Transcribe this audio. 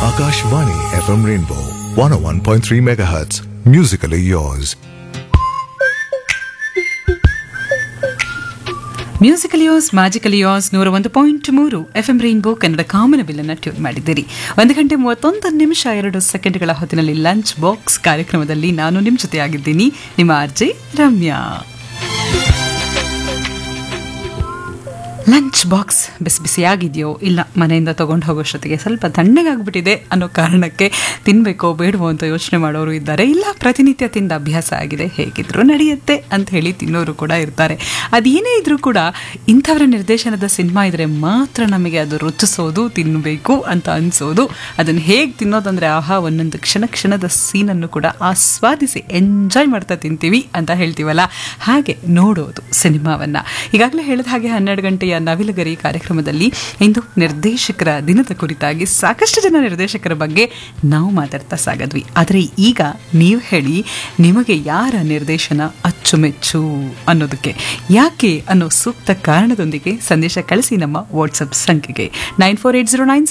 Akashvani FM Rainbow 101.3 MHz. Musically yours. Musically yours magically yours ನೂರ ಒಂದು point ಮೂರು F M rainbow Kannada ಕಾಮನಬಿಲ್ಲನ್ನು tune ಮಾಡಿದ್ದೀರಿ ಒಂದು ಗಂಟೆ ಮೂವತ್ತೊಂದು ನಿಮಿಷ ಎರಡು ಸೆಕೆಂಡ್ಗಳ ಹೊತ್ತಿನಲ್ಲಿ ಲಂಚ್ ಬಾಕ್ಸ್ ಕಾರ್ಯಕ್ರಮದಲ್ಲಿ ನಾನು ನಿಮ್ಮ ಜೊತೆಯಾಗಿದ್ದೀನಿ ನಿಮ್ಮ ಆರ್ಜೆ ರಮ್ಯಾ ಲಂಚ್ ಬಾಕ್ಸ್ ಬಿಸಿ ಬಿಸಿಯಾಗಿದೆಯೋ ಇಲ್ಲ ಮನೆಯಿಂದ ತಗೊಂಡು ಹೋಗೋಷ್ಟೊತ್ತಿಗೆ ಸ್ವಲ್ಪ ತಣ್ಣಗಾಗ್ಬಿಟ್ಟಿದೆ ಅನ್ನೋ ಕಾರಣಕ್ಕೆ ತಿನ್ನಬೇಕೋ ಬೇಡವೋ ಅಂತ ಯೋಚನೆ ಮಾಡೋರು ಇದ್ದಾರೆ ಇಲ್ಲ ಪ್ರತಿನಿತ್ಯ ತಿಂದ ಅಭ್ಯಾಸ ಆಗಿದೆ ಹೇಗಿದ್ರು ನಡೆಯುತ್ತೆ ಅಂತ ಹೇಳಿ ತಿನ್ನೋರು ಕೂಡ ಇರ್ತಾರೆ ಅದೇನೇ ಇದ್ರೂ ಕೂಡ ಇಂಥವರ ನಿರ್ದೇಶನದ ಸಿನಿಮಾ ಇದ್ರೆ ಮಾತ್ರ ನಮಗೆ ಅದು ರುಚಿಸೋದು ತಿನ್ನಬೇಕು ಅಂತ ಅನಿಸೋದು ಅದನ್ನು ಹೇಗೆ ತಿನ್ನೋದಂದ್ರೆ ಆಹಾ ಒಂದೊಂದು ಕ್ಷಣ ಕ್ಷಣದ ಸೀನನ್ನು ಕೂಡ ಆಸ್ವಾದಿಸಿ ಎಂಜಾಯ್ ಮಾಡ್ತಾ ತಿಂತೀವಿ ಅಂತ ಹೇಳ್ತೀವಲ್ಲ ಹಾಗೆ ನೋಡೋದು ಸಿನಿಮಾವನ್ನ ಈಗಾಗಲೇ ಹೇಳಿದ ಹಾಗೆ ಹನ್ನೆರಡು ಗಂಟೆಯ ನವಿಲುಗರಿ ಕಾರ್ಯಕ್ರಮದಲ್ಲಿ ಇಂದು ನಿರ್ದೇಶಕರ ದಿನದ ಕುರಿತಾಗಿ ಸಾಕಷ್ಟು ಜನ ನಿರ್ದೇಶಕರ ಬಗ್ಗೆ ನಾವು ಮಾತಾಡ್ತಾ ಸಾಗದ್ವಿ ಆದರೆ ಈಗ ನೀವು ಹೇಳಿ ನಿಮಗೆ ಯಾರ ನಿರ್ದೇಶನ ಅಚ್ಚುಮೆಚ್ಚು ಅನ್ನೋದಕ್ಕೆ ಯಾಕೆ ಅನ್ನೋ ಸೂಕ್ತ ಕಾರಣದೊಂದಿಗೆ ಸಂದೇಶ ಕಳಿಸಿ ನಮ್ಮ ವಾಟ್ಸಪ್ ಸಂಖ್ಯೆಗೆ nine four eight zero nine